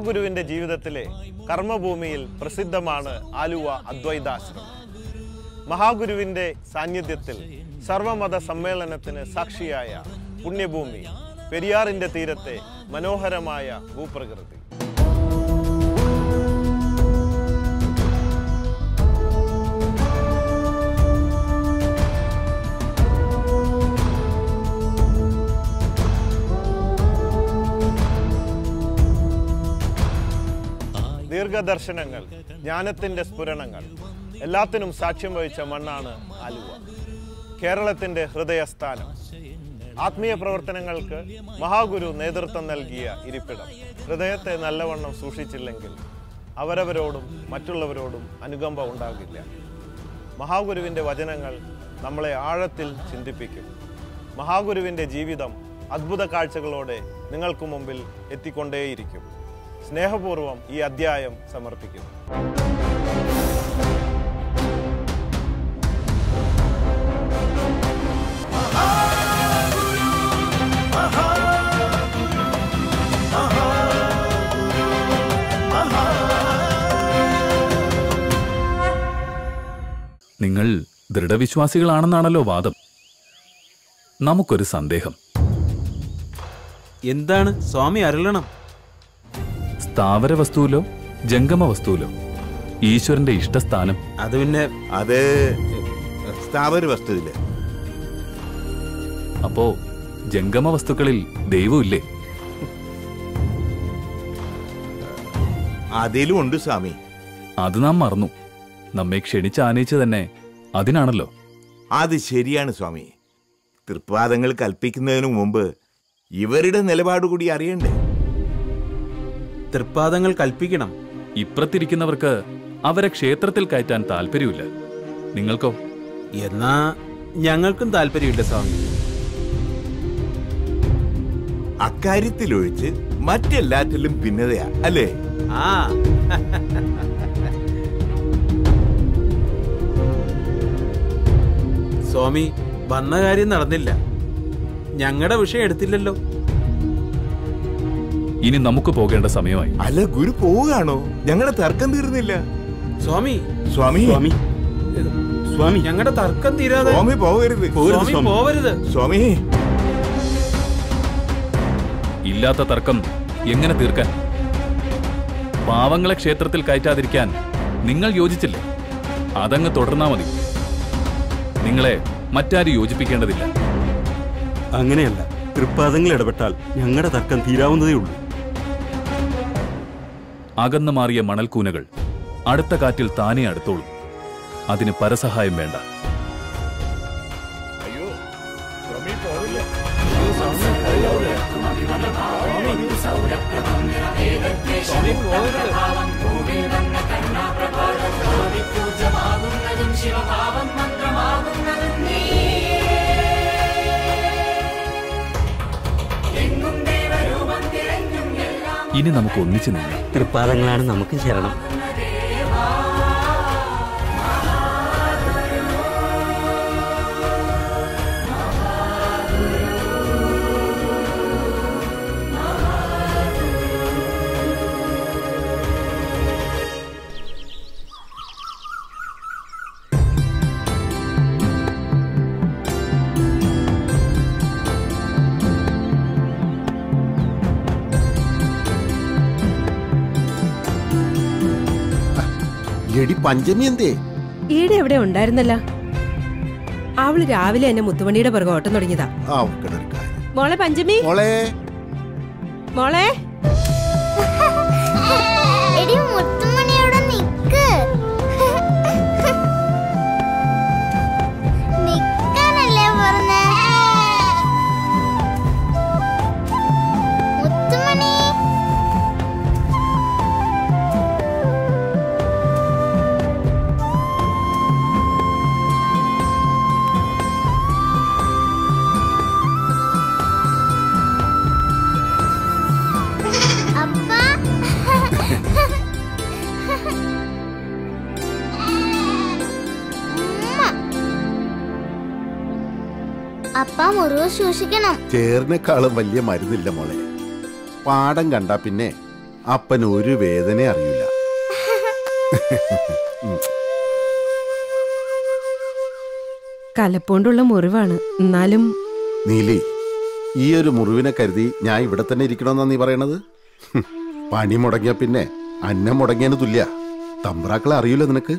മഹാഗുരുവിന്റെ ജീവിതത്തിലെ കർമ്മഭൂമിയിൽ പ്രസിദ്ധമാണ് ആലുവ അദ്വൈതാശ്രമം മഹാഗുരുവിന്റെ സാന്നിധ്യത്തിൽ സർവമത സമ്മേളനത്തിന് സാക്ഷിയായ പുണ്യഭൂമി പെരിയാറിന്റെ തീരത്തെ മനോഹരമായ ഭൂപ്രകൃതി ദീർഘദർശനങ്ങൾ ജ്ഞാനത്തിന്റെ സ്ഫുരണങ്ങൾ എല്ലാത്തിനും സാക്ഷ്യം വഹിച്ച മണ്ണാണ് ആലുവ കേരളത്തിന്റെ ഹൃദയസ്ഥാനം ആത്മീയ പ്രവർത്തനങ്ങൾക്ക് മഹാഗുരു നേതൃത്വം നൽകിയ ഇരിപ്പിടം ഹൃദയത്തെ നല്ലവണ്ണം സൂക്ഷിച്ചില്ലെങ്കിൽ അവരവരോടും മറ്റുള്ളവരോടും അനുകമ്പ ഉണ്ടാകില്ല മഹാഗുരുവിൻ്റെ വചനങ്ങൾ നമ്മളെ ആഴത്തിൽ ചിന്തിപ്പിക്കും മഹാഗുരുവിൻ്റെ ജീവിതം അദ്ഭുത കാഴ്ചകളോടെ നിങ്ങൾക്ക് മുമ്പിൽ എത്തിക്കൊണ്ടേയിരിക്കും സ്നേഹപൂർവം ഈ അധ്യായം സമർപ്പിക്കുന്നു നിങ്ങൾ ദൃഢവിശ്വാസികളാണെന്നാണല്ലോ വാദം നമുക്കൊരു സന്ദേഹം എന്താണ് സ്വാമി അരുളണം സ്ഥാവര വസ്തുവിലോ ജംഗമ വസ്തുവിലോ ഈശ്വരന്റെ ഇഷ്ടസ്ഥാനം അത് പിന്നെ അത് സ്ഥാവര വസ്തുവില് അപ്പോ ജംഗമ വസ്തുക്കളിൽ ദൈവമില്ലേ അതിലും ഉണ്ട് സ്വാമി അത് നാം മറന്നു നമ്മെ ക്ഷണിച്ച് ആനയിച്ച് തന്നെ അതിനാണല്ലോ അത് ശരിയാണ് സ്വാമി തൃപ്പാദങ്ങൾ കൽപ്പിക്കുന്നതിനു മുമ്പ് ഇവരുടെ നിലപാട് കൂടി അറിയണ്ടേ തൃപ്പാദങ്ങൾ കൽപ്പിക്കണം ഇപ്പുറത്തിരിക്കുന്നവർക്ക് അവരെ ക്ഷേത്രത്തിൽ കയറ്റാൻ താല്പര്യമില്ല നിങ്ങൾക്കോ എന്നാ ഞങ്ങൾക്കും താല്പര്യമില്ല സ്വാമി അക്കാര്യത്തിലൊഴിച്ച് മറ്റെല്ലാറ്റിലും ഭിന്നതയാ അല്ലേ ആ സ്വാമി വന്ന കാര്യം നടന്നില്ല ഞങ്ങളുടെ വിഷയം എടുത്തില്ലല്ലോ ഇനി നമുക്ക് പോകേണ്ട സമയമായി അല്ല ഗുരു പോവുകയാണോ ഞങ്ങളുടെ തർക്കം തീർന്നില്ല സ്വാമി സ്വാമി സ്വാമി സ്വാമി ഞങ്ങളുടെ തർക്കം തീരാതെ സ്വാമി പോകരുത് പോകരുത് സ്വാമി സ്വാമി. പോവരുത് സ്വാമി ഇല്ലാത്ത തർക്കം എങ്ങനെ തീർക്കാൻ പാവങ്ങളെ ക്ഷേത്രത്തിൽ കയറ്റാതിരിക്കാൻ നിങ്ങൾ യോജിച്ചില്ലേ അതങ്ങ് തുടർന്നാ മതി നിങ്ങളെ മറ്റാരും യോജിപ്പിക്കേണ്ടതില്ല അങ്ങനെയല്ല തൃപ്പാദങ്ങൾ ഇടപെട്ടാൽ ഞങ്ങളുടെ തർക്കം തീരാവുന്നതേ ഉള്ളൂ അകന്നു മാറിയ മണൽക്കൂനകൾ അടുത്ത കാറ്റിൽ താനേ അടുത്തോളും അതിന് പരസഹായം വേണ്ട അയ്യോ സ്വാമി പോവില്ല സ്വാമി പോവരുത് ഇനി നമുക്ക് ഒന്നിച്ചു നിൽക്കാം തൃപ്പാദങ്ങളാണ് നമുക്ക് ശരണം എടി പഞ്ചമി എന്തേ ഈടെ എവിടെ ഉണ്ടായിരുന്നല്ല അവള് രാവിലെ എന്നെ മുത്തുമണിയുടെ പിറകെ ഓട്ടം തുടങ്ങിയതാ ആ കിടഒരു കാര്യം മോളെ പഞ്ചമി മോളെ മോളെ എടി മുത്തുമണിയോടെ നിക്ക് നിക്കാനല്ലേ പറഞ്ഞേ മുത്തുമണി അപ്പ അപ്പ മുറിവ് സൂക്ഷിക്കണം ചേറിനേക്കാളും വലിയ മരുന്നില്ല മോളെ പാടം കണ്ടാ പിന്നെ അപ്പന് ഒരു വേദന അറിയില്ല കലപ്പോണ്ടുള്ള മുറിവാണ് എന്നാലും നീലി ഈ ഒരു മുറിവിനെ കരുതി ഞാൻ ഇവിടെ തന്നെ ഇരിക്കണമെന്നാ നീ പറയണത് ഹും, പണി മുടങ്ങിയ പിന്നെ അന്നം മുടങ്ങിയതിന് തുല്യ തമ്പ്രാക്കളെ അറിയില്ല നിനക്ക്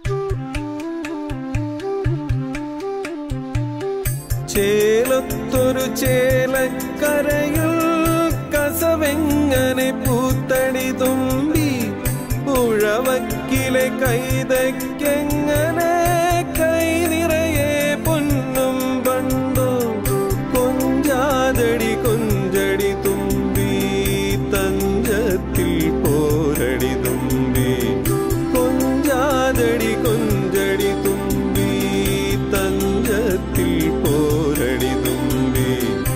ചേലത്തൊരു ചേലക്കരയിൽ കസവെങ്ങനെ പൂത്തടി തുമ്പി ഉഴവക്കിലെ കൈതയ്ക്കെങ്ങനെ കൈ നിറയെ പൊന്നും പണ്ടോ കൊഞ്ചാതടി കൊഞ്ചടി തുമ്പി തഞ്ചത്തിൽ പോരടി തുമ്പി കൊഞ്ചാതടി കൊഞ്ചടി തുമ്പി തഞ്ചത്തിൽ പോരടി തുമ്പി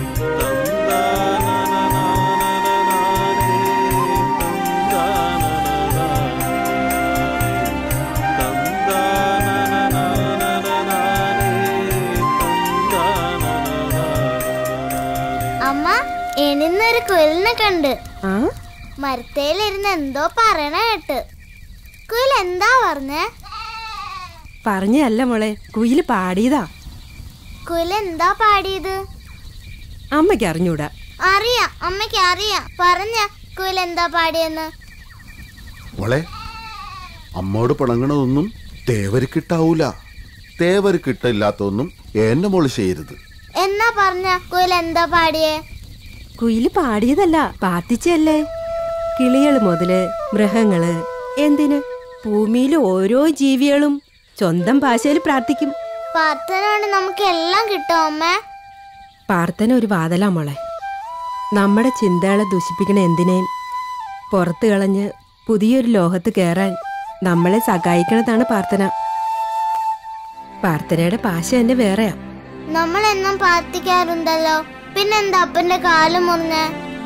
അമ്മ എനിന്നൊരു കുയിലിനെ കണ്ട് ആ മരത്തേലിരുന്ന് എന്തോ പറയണ കേട്ട് കുയിൽ എന്താ പറഞ്ഞേ പറഞ്ഞല്ല മോളെ കുയില് പാടിയതാ കുയിൽ എന്താ പാടിയത് അമ്മയ്ക്ക് അറിഞ്ഞൂടാ അറിയാം അമ്മയ്ക്ക് അറിയാം പറഞ്ഞ കുയിൽ എന്താ പാടിയെന്ന് മോളെ അമ്മോട് പിണങ്ങണതൊന്നും തേവരിക്കിട്ടാവൂല തേവരിക്കിട്ടില്ലാത്തൊന്നും എന്നെ മോള് ചെയ്യരുത് എന്നാ പറഞ്ഞ കുയിൽ എന്താ പാടിയേ കുയില് പാടിയതല്ല പാത്തിച്ചല്ലേ കിളികള് മുതല് മൃഗങ്ങള് എന്തിന് ഭൂമിയിലെ ഓരോ ജീവികളും സ്വന്തം ഭാഷയിൽ പ്രാർത്ഥിക്കും പ്രാർത്ഥന കൊണ്ട് നമുക്ക് എല്ലാം കിട്ടും അമ്മേ പ്രാർത്ഥന ഒരു വാതലാ മോളെ നമ്മുടെ ചിന്തകളെ ദുഷിപ്പിക്കണ എന്തിനേയും പുറത്തു കളഞ്ഞ് പുതിയൊരു ലോകത്ത് കയറാൻ നമ്മളെ സഹായിക്കണതാണ് പ്രാർത്ഥന പ്രാർത്ഥനയുടെ ഭാഷ തന്നെ വേറെയാ നമ്മൾ എന്നും പ്രാർത്ഥിക്കാറുണ്ടല്ലോ പിന്നെന്താ അപ്പന്റെ കാല് മുറിഞ്ഞേ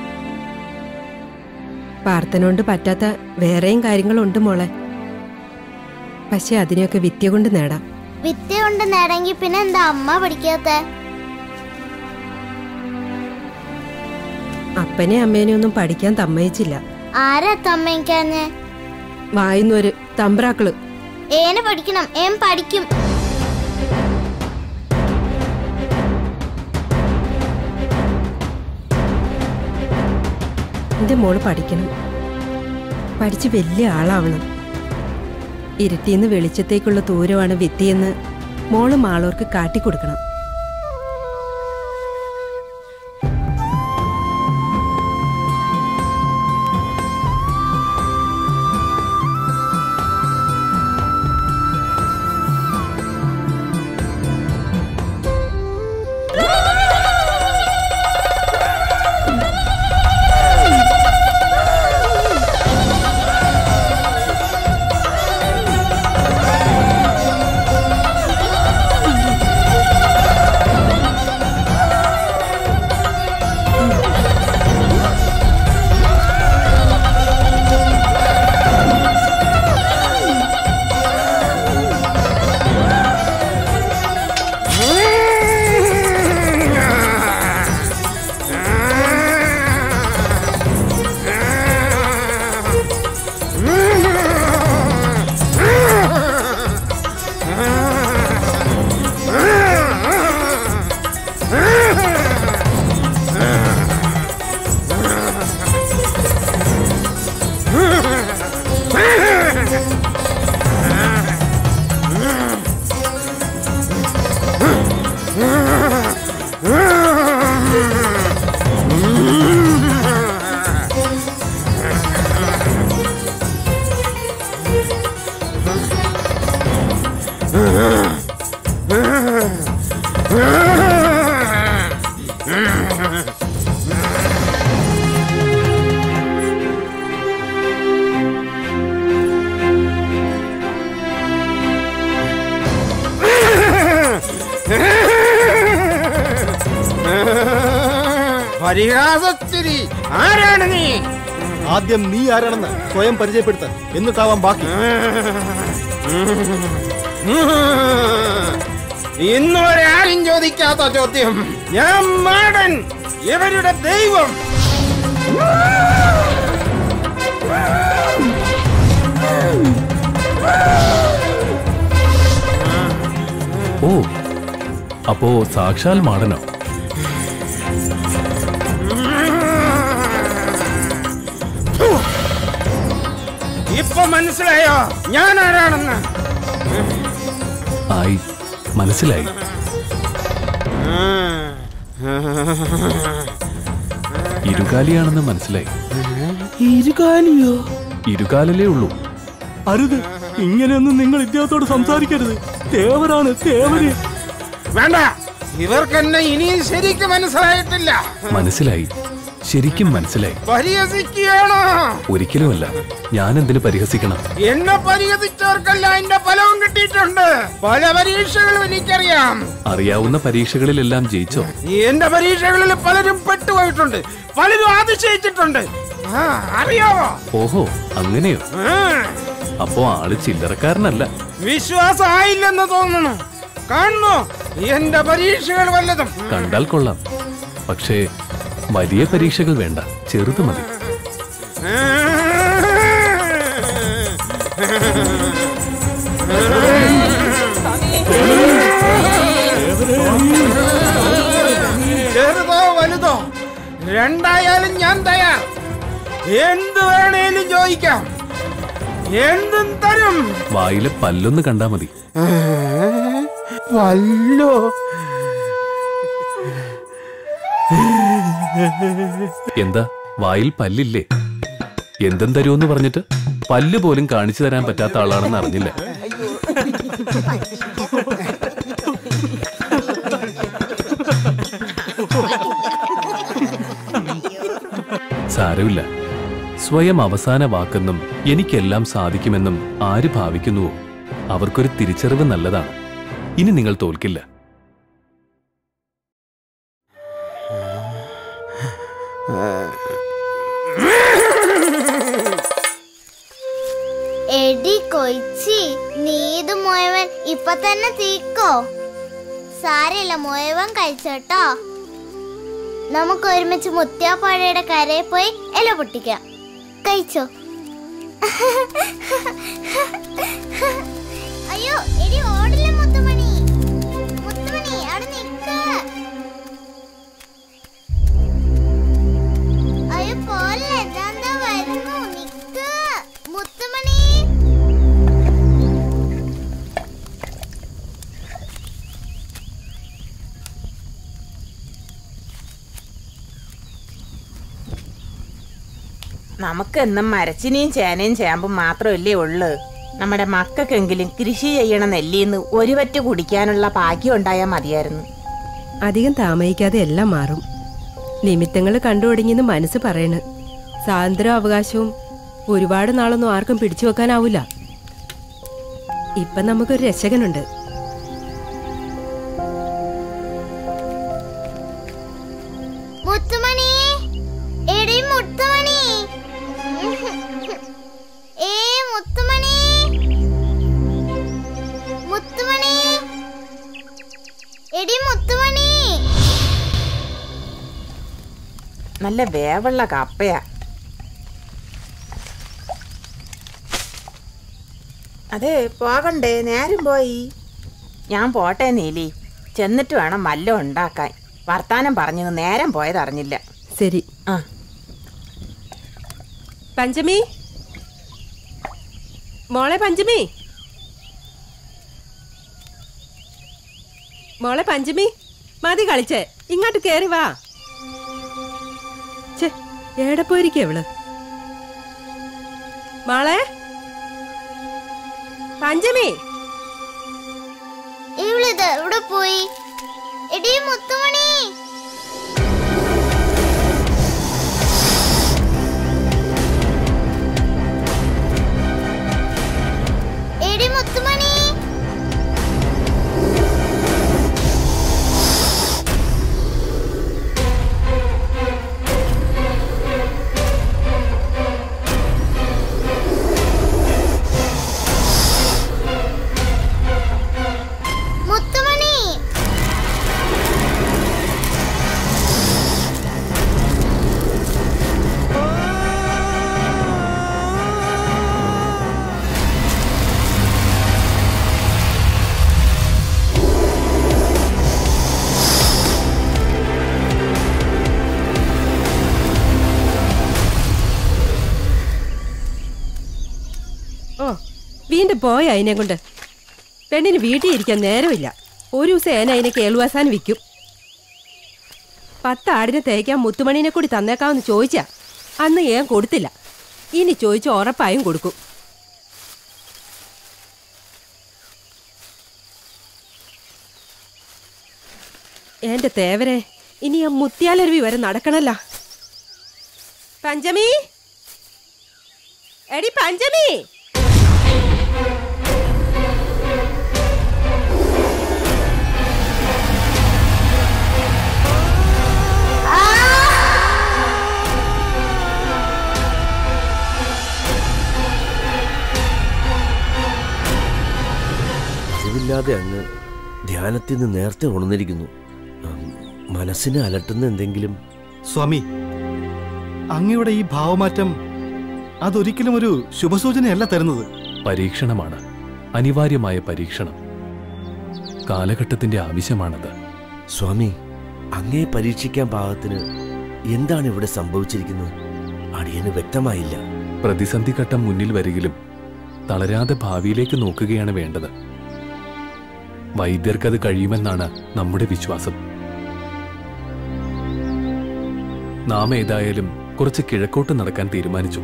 പ്രാർത്ഥന കൊണ്ട് പറ്റാത്ത വേറെയും കാര്യങ്ങളുണ്ട് മോളെ പക്ഷെ അതിനെയൊക്കെ വിദ്യ കൊണ്ട് നേടാം വിദ്യ കൊണ്ട് നേടെങ്കി പിന്നെന്താ അമ്മ പഠിക്കാത്തെ അപ്പനെ അമ്മേനെ ഒന്നും പഠിക്കാൻ സമ്മതിച്ചില്ല ആരാ തമ്മയ്ക്കാഞ്ഞ് വായുന്നൊരു തമ്പ്രാക്കള് ഏനെ പഠിക്കണം ഏൻ പഠിക്കും എന്റെ മോള് പഠിക്കണം പഠിച്ച് വലിയ ആളാവണം ഇരുട്ടിന്ന് വെളിച്ചത്തേക്കുള്ള ദൂരമാണ് വിത്തിയെന്ന് മോള് മാളോർക്ക് കാട്ടിക്കൊടുക്കണം പരിഹാസത്തിരി ആരാണ് നീ ആദ്യം നീ ആരാണെന്ന് സ്വയം പരിചയപ്പെടുത്ത എന്നിട്ടാവാം ബാക്കി ഇന്നുവരെ ആരും ചോദിക്കാത്ത ചോദ്യം ഞാൻ മാടൻ ഇവരുടെ ദൈവം ഓ അപ്പോ സാക്ഷാൽ മാടനോ ഇപ്പൊ മനസ്സിലായോ ഞാൻ ആരാണെന്ന് ആയി മനസ്സിലായി ഇരുകാലിയാണെന്ന് മനസ്സിലായി ഇരുകാലിയോ ഇരുകാലല്ലേ ഉള്ളൂ അരുത് ഇങ്ങനെയൊന്നും നിങ്ങൾ ഇദ്ദേഹത്തോട് സംസാരിക്കരുത് തേവരാണ് തേവര് വേണ്ട ഇവർക്ക് എന്നെ ഇനിയും ശരിക്കും മനസ്സിലായിട്ടില്ല മനസ്സിലായി ശരിക്കും മനസ്സിലായി പരിഹസിക്കുകയാണോ ഒരിക്കലുമല്ല ഞാൻ എന്തിനു പരിഹസിക്കണം എന്നെ പരിഹസിച്ചവർക്കല്ല എന്റെ ഫലവും കിട്ടിയിട്ടുണ്ട് പല പരീക്ഷകളും എനിക്കറിയാം അറിയാവുന്ന പരീക്ഷകളിലെല്ലാം ജയിച്ചോ എന്റെ പരീക്ഷകളിൽ പലരും പെട്ടുപോയിട്ടുണ്ട് പലരും അതിശയിച്ചിട്ടുണ്ട് ആ, അറിയാവോ ഓഹോ അങ്ങനെയോ ആ, അപ്പോ ആള് ചില്ലറക്കാരനല്ല വിശ്വാസം ആയില്ലെന്ന് തോന്നുന്നു കാണുന്നു എന്റെ പരീക്ഷകൾ വല്ലതും കണ്ടാൽ കൊള്ളാം പക്ഷേ വലിയ പരീക്ഷകൾ വേണ്ട ചെറുത് മതി ചെറുതോ വലുതോ രണ്ടായാലും ഞാൻ തയ്യാർ എന്ത് വേണേലും ചോദിക്കാം എന്തും തരും വായിലെ പല്ലൊന്ന് കണ്ടാ മതി വല്ലോ എന്താ വായിൽ പല്ലില്ലേ എന്തും തരുമെന്ന് പറഞ്ഞിട്ട് പല്ല് പോലും കാണിച്ചു തരാൻ പറ്റാത്ത ആളാണെന്ന് അറിഞ്ഞില്ല സാരമില്ല സ്വയം അവസാന വാക്കെന്നും എനിക്കെല്ലാം സാധിക്കുമെന്നും ആര് ഭാവിക്കുന്നുവോ അവർക്കൊരു തിരിച്ചറിവ് നല്ലതാണ് ഇനി നിങ്ങൾ തോൽക്കില്ല എടി കൊയ്ച്ചി നീ ഇത് മുഴുവൻ ഇപ്പൊ തന്നെ തീക്കോ സാരമില്ല മുഴുവൻ കഴിച്ചോട്ടോ നമുക്ക് ഒരുമിച്ച് മുത്യാപ്പാഴയുടെ കരയിൽ പോയി ഇല പൊട്ടിക്കാം കഴിച്ചോ അയ്യോ എടി ഓടില്ല മുത്തുമണി മുത്തുമണി അവിടെ നിക്ക അയ്യോ പോലെ എന്താ വരുന്നു നിക്ക് മുത്തുമണി നമുക്ക് എന്നും മരച്ചിനിയും ചേനയും ചേമ്പും മാത്രമല്ലേ ഉള്ളു നമ്മുടെ മക്കൾക്കെങ്കിലും കൃഷി ചെയ്യണ നെല്ലിന്ന് ഒരു പറ്റ് കുടിക്കാനുള്ള ഭാഗ്യം ഉണ്ടായാൽ മതിയായിരുന്നു അധികം താമസിക്കാതെ എല്ലാം മാറും നിമിത്തങ്ങൾ കണ്ടു തുടങ്ങിയെന്ന് മനസ്സ് പറയണ് സ്വാതന്ത്ര്യ അവകാശവും ഒരുപാട് നാളൊന്നും ആർക്കും പിടിച്ചു വെക്കാനാവൂല ഇപ്പൊ നമുക്കൊരു രക്ഷകനുണ്ട് മുത്തുമണി എടി മുത്തുമണി ഏ മുത്തുമണി മുത്തുമണി എടി മുത്തുമണി നല്ല വേവുള്ള കപ്പയാ അതെ പോകണ്ടേ നേരം പോയി ഞാൻ പോട്ടെ നീലി ചെന്നിട്ട് വേണം വല്ലതും ഉണ്ടാക്കാൻ വർത്താനം പറഞ്ഞു നേരം പോയതറിഞ്ഞില്ല ശരി ആ പഞ്ചമി മോളെ പഞ്ചമി മോളെ പഞ്ചമി മതി കളിച്ചേ ഇങ്ങോട്ട് കേറി വാ ഛെ, എവിടെ പോയിരിക്കും അവള് മോളെ പഞ്ചമി ഇവളിത് എവിടെ പോയി എടി മുത്തുമണി എടി മുത്തുമണി മുത്തുമണി ഓ വീണ്ടും പോയ അതിനെ കൊണ്ട് പെണ്ണിന് വീട്ടിൽ ഇരിക്കാൻ നേരമില്ല ഒരു ദിവസം ഏന അതിനെ കേളുവാസാൻ വിൽക്കും പത്ത് ആടിനെ തേക്കാൻ മുത്തുമണിനെ കൂടി തന്നേക്കാമെന്ന് ചോദിച്ചാ അന്ന് ഏൻ കൊടുത്തില്ല ഇനി ചോദിച്ച ഉറപ്പായും കൊടുക്കും എന്റെ തേവരെ ഇനി ആ മുത്തിയാലരുവി വരെ നടക്കണല്ല പഞ്ചമി എടി പഞ്ചമി അറിവില്ലാതെ അങ്ങ് ധ്യാനത്തിൽ നിന്ന് നേരത്തെ ഉണർന്നിരിക്കുന്നു ഉം, മനസ്സിനെ അലട്ടുന്ന എന്തെങ്കിലും സ്വാമി അങ്ങയുടെ ഈ ഭാവമാറ്റം അതൊരിക്കലും ഒരു ശുഭസൂചനയല്ല തരുന്നത് പരീക്ഷണമാണ് അനിവാര്യമായ പരീക്ഷണം കാലഘട്ടത്തിന്റെ ആവശ്യമാണത് സ്വാമി അങ്ങേ പരീക്ഷിക്കാൻ പാകത്തിന് എന്താണ് ഇവിടെ സംഭവിച്ചിരിക്കുന്നത് അടിയന് വ്യക്തമായില്ല പ്രതിസന്ധി ഘട്ടം മുന്നിൽ വരികിലും തളരാതെ ഭാവിയിലേക്ക് നോക്കുകയാണ് വേണ്ടത് വൈദ്യർക്കത് കഴിയുമെന്നാണ് നമ്മുടെ വിശ്വാസം നാം ഏതായാലും കുറച്ച് കിഴക്കോട്ട് നടക്കാൻ തീരുമാനിച്ചു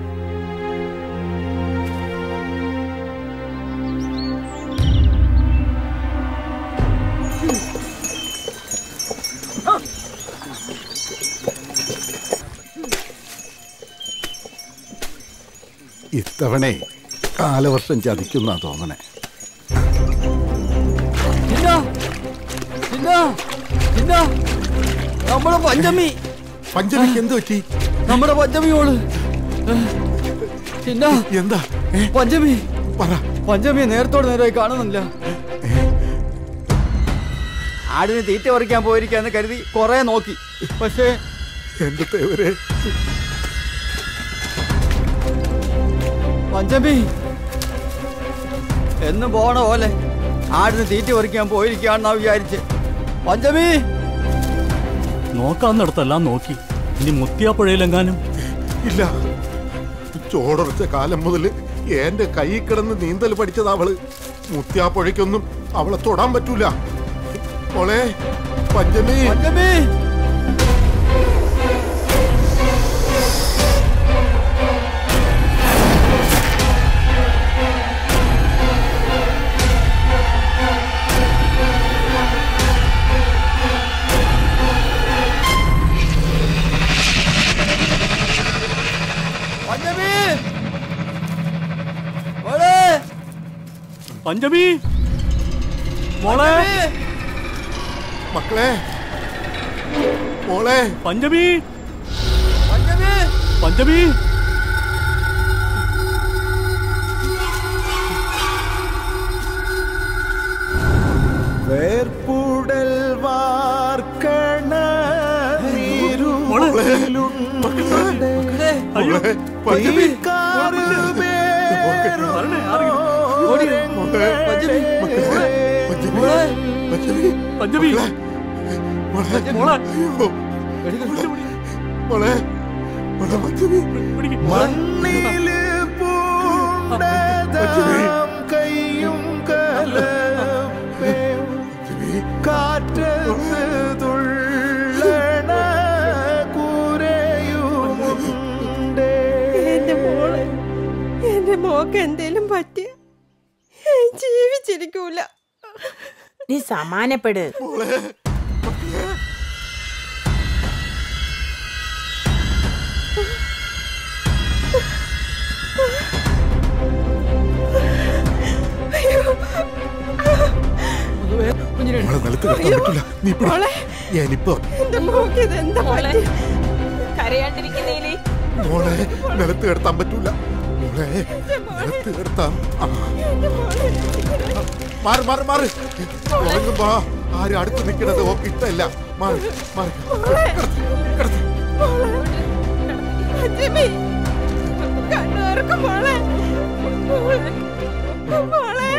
ഇത്തവണ കാലവർഷം ചതിക്കുന്ന തോന്നണേ ചിന്ന ചിന്ന ചിന്ന നമ്മുടെ പഞ്ചമി പഞ്ചമിക്ക് എന്ത് പറ്റി നമ്മുടെ പഞ്ചമിയോള് ചിന്ന എന്താ പഞ്ചമി പറ പഞ്ചമിയെ നേരത്തോട് നേരമായി കാണുന്നില്ല ആടിന് തീറ്റ പറിക്കാൻ പോയിരിക്കാന്ന് കരുതി കൊറേ നോക്കി പക്ഷേ എന്റെ തേവരെ പഞ്ചമി എന്നും പോണ പോലെ ആടിന് തീറ്റ പറിക്കാൻ പോയിരിക്കാന്നാ വിചാരിച്ച് പഞ്ചമി നോക്കാന്നിടത്തെല്ലാം നോക്കി ഇനി മുത്തിയാപ്പുഴയിലെങ്ങാനും ഇല്ല ചോടൊറച്ച കാലം മുതൽ എന്റെ കൈ കിടന്ന് നീന്തൽ പഠിച്ചത് അവള് മുത്യാപ്പുഴയ്ക്കൊന്നും അവളെ തൊടാൻ പറ്റൂല മോളെ പഞ്ചമി പഞ്ചമി പഞ്ചമി മോളെ പഞ്ചമി മോളെ മക്കളെ മോളെ പഞ്ചമി പഞ്ചമി പഞ്ചമി വേർപ്പുടൽ വാർക്കണ പഞ്ചമി മോളെ മോളെ മോളെ പഞ്ചമി മണ്ണില് പൂണ്ടതാം കയ്യും കലപ്പയും കാറ്റത്ത് തുള്ളണ കൂരയുമുണ്ടേ എന്റെ മോളെ എന്റെ മോക്ക് എന്തേലും പറ്റിയ ജീവിച്ചിരിക്കൂല നീ സമാനപ്പെട് മോളെ നിലത്ത് കിടത്താൻ പറ്റൂല നീ പിടി. മോളെ. ഞാനിപ്പോ എന്റെ മോക്ക് ഇത് എന്താ പറ്റി കരയാണ്ടിരിക്കുന്നേലേ മോളെ നിലത്ത് കിടത്താൻ പറ്റൂല മോളെ നിലത്ത് കിടത്താം ആ. മാറി മാറി മാറി ഉറങ്ങുമ്പോ ആരും അടുത്ത് നിൽക്കണത് ഓക്ക് ഇഷ്ടമല്ല മാറി മാറി പഞ്ചമി കണ്ണുറക്കും മോളെ മോളെ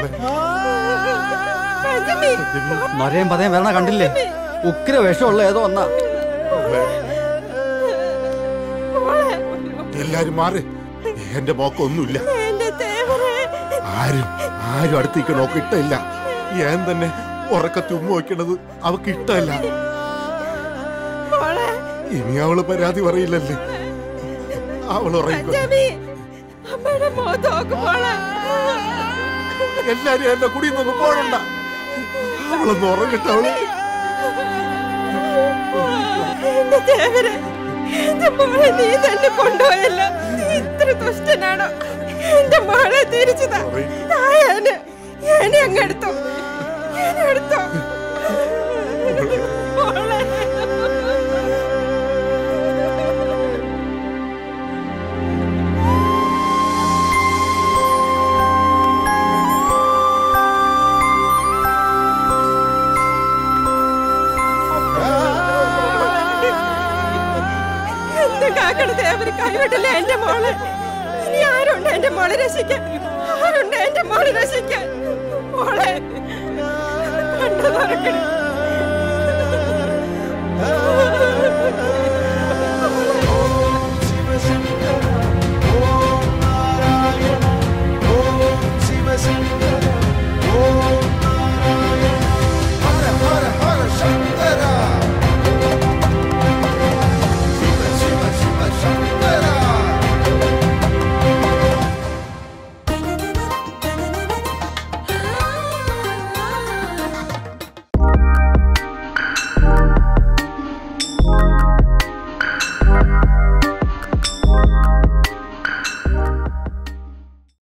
പഞ്ചമി മരയും പതയും വരണ കണ്ടില്ലേ ഉഗ്ര വിഷമുള്ള ഏതോ ഒന്നാ എല്ലാരും മാറി എന്റെ മോക്കൊന്നുമില്ല എന്റെ തേവരെ ആരും ആരും അടുത്തേക്ക് നോക്ക് ഇഷ്ടമില്ല ഞാൻ തന്നെ ഉറക്കത്തി ഉമ്മ വയ്ക്കണത് അവക്ക് ഇഷ്ടമല്ല മോളെ ഇനി അവള് പരാതി പറയില്ലല്ലേ അവൾ ഉറങ്ങിക്കോ പഞ്ചമി അമ്മയുടെ മുഖത്ത് നോക്ക് മോളെ എല്ലാരും എന്റെ കുടിയിൽ നിന്ന് പോകണ്ട അവളൊന്ന് ഉറങ്ങിട്ട് അവള് എന്റെ ദേവരെ എന്റെ മോളെ നീ തന്നെ കൊണ്ടുപോയല്ലോ നീ ഇത്ര ദുഷ്ടനാണോ എന്റെ മോളെ തിരിച്ചതാ തായാന് ഞാൻ അങ്ങ് എടുത്തോ ഞാൻ എടുത്തോ മോളെ എന്ത് കാക്കണ ദേവര് കൈവിട്ടില്ല എന്റെ മോളെ ഇനി ആരുണ്ട് എന്റെ മോളെ രക്ഷിക്കാൻ ആരുണ്ട് എന്റെ മോളെ രക്ഷിക്കാൻ മോളെ കണ്ടു തുറക്കണേ